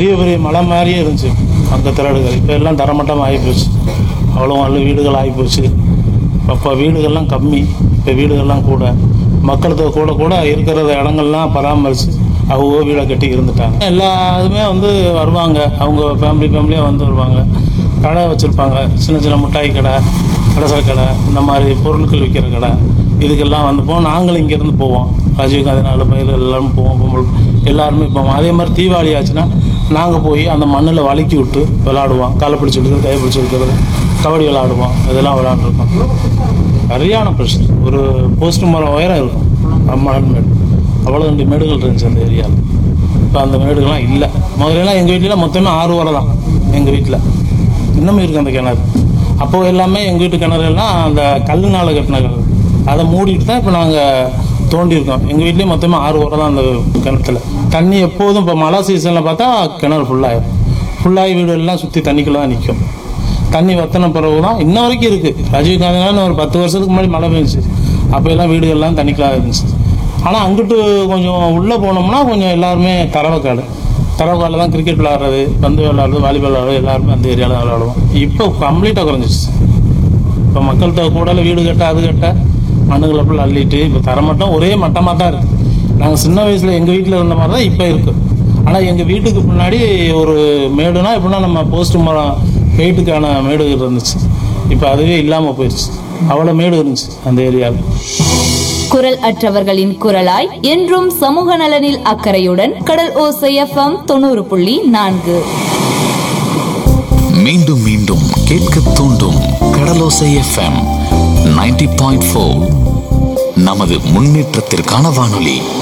பெரிய பெரிய மலை மாதிரியே இருந்துச்சு அந்த திரடுகள் இப்போ எல்லாம் தரமட்டம் ஆகிப்போச்சு அவ்வளோ நல்ல வீடுகள் ஆகிப்போச்சு அப்போ வீடுகள்லாம் கம்மி இப்போ வீடுகள்லாம் கூட மக்கள் தொகை கூட கூட இருக்கிற இடங்கள்லாம் பராமரித்து அவங்க வீடை கட்டி இருந்துட்டாங்க எல்லா இதுவுமே வந்து வருவாங்க அவங்க ஃபேமிலி ஃபேமிலியாக வந்து வருவாங்க கடை வச்சுருப்பாங்க சின்ன சின்ன மிட்டாய் கடை கடைசர கடை இந்த மாதிரி பொருட்கள் விற்கிற கடை இதுக்கெல்லாம் வந்து போவோம் நாங்களும் இங்கேருந்து போவோம் ரஜினிகாந்த் நாலு பேர் எல்லாரும் போவோம் பொம்பளை எல்லாருமே போவோம் அதே மாதிரி தீபாவளி ஆச்சுன்னா நாங்கள் போய் அந்த மண்ணில் வழுக்கி விட்டு விளாடுவோம் காலை பிடிச்சி விடுறது கை பிடிச்சி விடுறது கபடி விளாடுவோம் இதெல்லாம் விளாண்டுருக்கோம் சரியான பிரச்சனை ஒரு போஸ்ட் மரம் உயரம் இருக்கும் அம்மாள் மேடு அவ்வளோ ரெண்டு மேடுகள் இருந்துச்சு அந்த ஏரியாவில் இப்போ அந்த மேடுகள்லாம் இல்லை முதல்லலாம் எங்கள் வீட்டில் மொத்தமே ஆறு வரை தான் எங்கள் வீட்டில் இன்னமும் இருக்குது அந்த கிணறு அப்போ எல்லாமே எங்கள் வீட்டு கிணறுலாம் அந்த கல்லுனால கட்டின கிணறு அதை மூடிட்டு தான் இப்போ நாங்கள் தோண்டியிருக்கோம் எங்கள் வீட்லேயும் மொத்தமாக ஆறு உரம் தான் அந்த கிணத்துல தண்ணி எப்போதும் இப்போ மழை சீசனில் பார்த்தா கிணறு ஃபுல்லாகிடும் ஃபுல்லாகி வீடு எல்லாம் சுற்றி தண்ணிக்குள்ளே தான் நிற்கும் தண்ணி வத்தின பிறகு தான் இன்ன வரைக்கும் இருக்குது ரஜினிகாந்த்னால ஒரு பத்து வருஷத்துக்கு முன்னாடி மழை பெஞ்சிச்சு அப்போ எல்லாம் வீடுகள்லாம் தண்ணிக்குள்ளாக இருந்துச்சு ஆனால் அங்கிட்டு கொஞ்சம் உள்ளே போனோம்னா கொஞ்சம் எல்லாருமே தரவக்காடு தரவக்காடில் தான் கிரிக்கெட் விளாட்றது பந்து விளாட்றது வாலிபால் விளாட்றது எல்லாருமே அந்த ஏரியாவில் தான் விளாடுவோம் இப்போ கம்ப்ளீட்டாக குறைஞ்சிச்சு இப்போ மக்கள் தொகை கூடல வீடு கட்ட அது கட்ட மண்ணுகளை ஃபுல்லாக அள்ளிட்டு இப்போ தரமட்டம் ஒரே மட்டமாக தான் இருக்குது நாங்கள் சின்ன வயசில் எங்கள் வீட்டில் இருந்த மாதிரி தான் இப்போ இருக்குது ஆனால் எங்கள் வீட்டுக்கு முன்னாடி ஒரு மேடுனா எப்படின்னா நம்ம போஸ்ட் மரம் வெயிட்டுக்கான மேடு இருந்துச்சு இப்போ அதுவே இல்லாமல் போயிடுச்சு அவ்வளோ மேடு இருந்துச்சு அந்த ஏரியாவில் குரல் அற்றவர்களின் குரலாய் என்றும் சமூக நலனில் அக்கறையுடன் கடல் ஓசை எஃப்எம் தொண்ணூறு புள்ளி நான்கு மீண்டும் மீண்டும் கேட்க தூண்டும் கடலோசை எஃப்எம் 90.4 பாயிண்ட் நமது முன்னேற்றத்திற்கான வானொலி